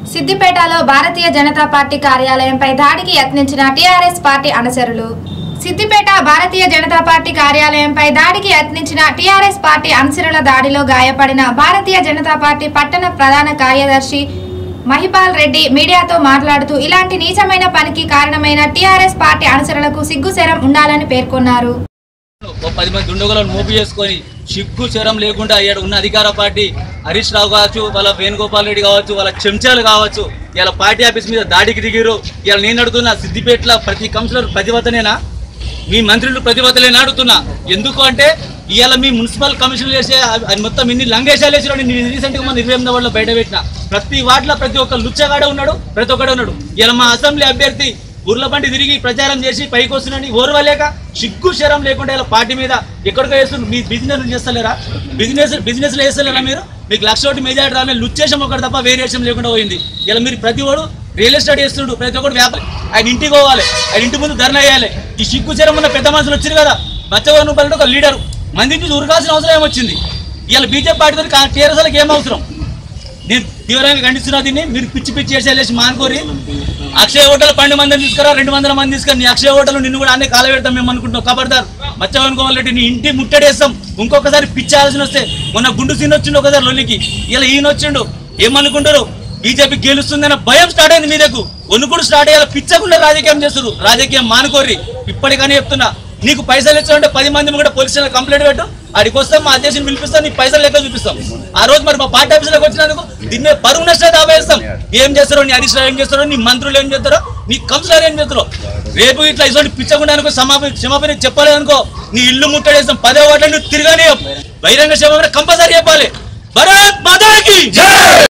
సిద్దిపేటలో భారతీయ జనతా పార్టీ కార్యాలయంపై దాడికి యత్నించిన టీఆర్ఎస్ పార్టీ అనుచరులు సిద్దిపేట భారతీయ జనతా పార్టీ కార్యాలయంపై దాడికి యత్నించిన టీఆర్ఎస్ పార్టీ అనుచరుల దాడిలో గాయపడిన భారతీయ జనతా పార్టీ పట్టణ ప్రధాన కార్యదర్శి మహిపాల్ రెడ్డి మీడియాతో మాట్లాడుతూ ఇలాంటి నీచమైన పనికి కారణమైన టీఆర్ఎస్ పార్టీ అనుచరులకు సిగ్గుశరం ఉండాలని పేర్కొన్నారు ఓ పది మంది దుండగులను మోపు చేసుకొని సిగ్గు చరం లేకుండా అయ్యాడు ఉన్న అధికార పార్టీ హరీష్ రావు కావచ్చు వాళ్ళ వేణుగోపాల్ రెడ్డి కావచ్చు వాళ్ళ చెంచాలు కావచ్చు ఇలా పార్టీ ఆఫీస్ మీద దాడికి దిగిరు ఇలా నేను అడుగుతున్నా సిద్దిపేటలో ప్రతి కౌన్సిలర్ ప్రతివతనేనా మీ మంత్రులు ప్రతివతలేనా అడుగుతున్నా ఎందుకు అంటే ఇవాళ మీ మున్సిపల్ కమిషనర్ చేసే అవి- అది మొత్తం ఇన్ని లంగేశాలు వేసిన నేను రీసెంట్గా మన ఇరవై ఎనిమిది వాళ్ళు బయట పెట్టిన ప్రతి వాటిలో ప్రతి ఒక్క లుచ్చగాడే ఉన్నాడు ప్రతి ఒక్కడే ఉన్నాడు ఇలా మా అసెంబ్లీ అభ్యర్థి ఊర్ల బండి తిరిగి ప్రచారం చేసి పైకి వస్తున్నాడని ఓర్వలేక సిగ్గు శరం లేకుండా ఇలా పార్టీ మీద ఎక్కడికో వేస్తున్నారు మీ బిజినెస్ చేస్తలేరా బిజినెస్ బిజినెస్ లో వేస్తలేరా మీరు మీకు లక్ష ఒకటి మెజార్టీ రాలే లుచ్చేసం ఒకటి తప్ప వేరియేషన్ లేకుండా పోయింది ఇలా మీరు ప్రతి వాడు రియల్ ఎస్టేట్ చేస్తుండు ప్రతి ఒక్కటి వ్యాపారం ఆయన ఇంటికి పోవాలి ఆయన ఇంటి ముందు ధర్నా వేయాలి ఈ సిగ్గు శరం ఉన్న పెద్ద మనుషులు వచ్చారు కదా బచ్చవరం పల్లెటూ ఒక లీడర్ మంది నుంచి ఉరకాల్సిన అవసరం ఏమొచ్చింది ఇలా బీజేపీ పార్టీతో టీఆర్ఎస్ వాళ్ళకి ఏం అవసరం నేను తీవ్రంగా ఖండిస్తున్నా దీన్ని మీరు పిచ్చి పిచ్చి చేసేసి మానుకోరి అక్షయ హోటల్ పన్నెండు మందిని తీసుకురా రెండు వందల మంది తీసుకురా నీ అక్షయ హోటల్ నిన్ను కూడా అన్నీ కాల పెడతాం మేము అనుకుంటున్నాం ఖబర్దార్ మచ్చవన్ కోమల్ రెడ్డి నీ ఇంటి ముట్టడేస్తాం ఇంకొకసారి పిచ్చి ఆలోచన వస్తే మొన్న గుండు సీన్ వచ్చిండు ఒకసారి లొల్లికి ఇలా ఈయన వచ్చిండు ఏమనుకుంటారు బీజేపీ గెలుస్తుందన్న భయం స్టార్ట్ అయింది మీదకు వణుకుడు స్టార్ట్ అయ్యాలి పిచ్చకుండా రాజకీయం చేస్తారు రాజకీయం మానుకోర్రి ఇప్పటికనే చెప్తున్నా నీకు పైసలు ఇచ్చారంటే పది మంది కూడా పోలీస్ స్టేషన్ కంప్లైంట్ పెట్టు ఆడికి వస్తాం మా అధ్యక్షుని పిలిపిస్తాం నీ పైసలు లెక్క చూపిస్తాం ఆ రోజు మరి మా పార్టీ ఆఫీసులోకి వచ్చినందుకు దీని మీద పరువు నష్టాలు దావేస్తాం ఏం చేస్తారో నీ హరీష్ రావు ఏం చేస్తారో నీ మంత్రులు ఏం చేస్తారో నీ కౌన్సిలర్ ఏం చేస్తారో రేపు ఇట్లా ఇటువంటి పిచ్చకుండా అనుకో క్షమాపణ క్షమాపణ చెప్పలేదనుకో నీ ఇల్లు ముట్టడేస్తాం పదే వాటిని నువ్వు తిరగానే బహిరంగ క్షమాపణ కంపల్సరీ చెప్పాలి భరత్ మాతాకి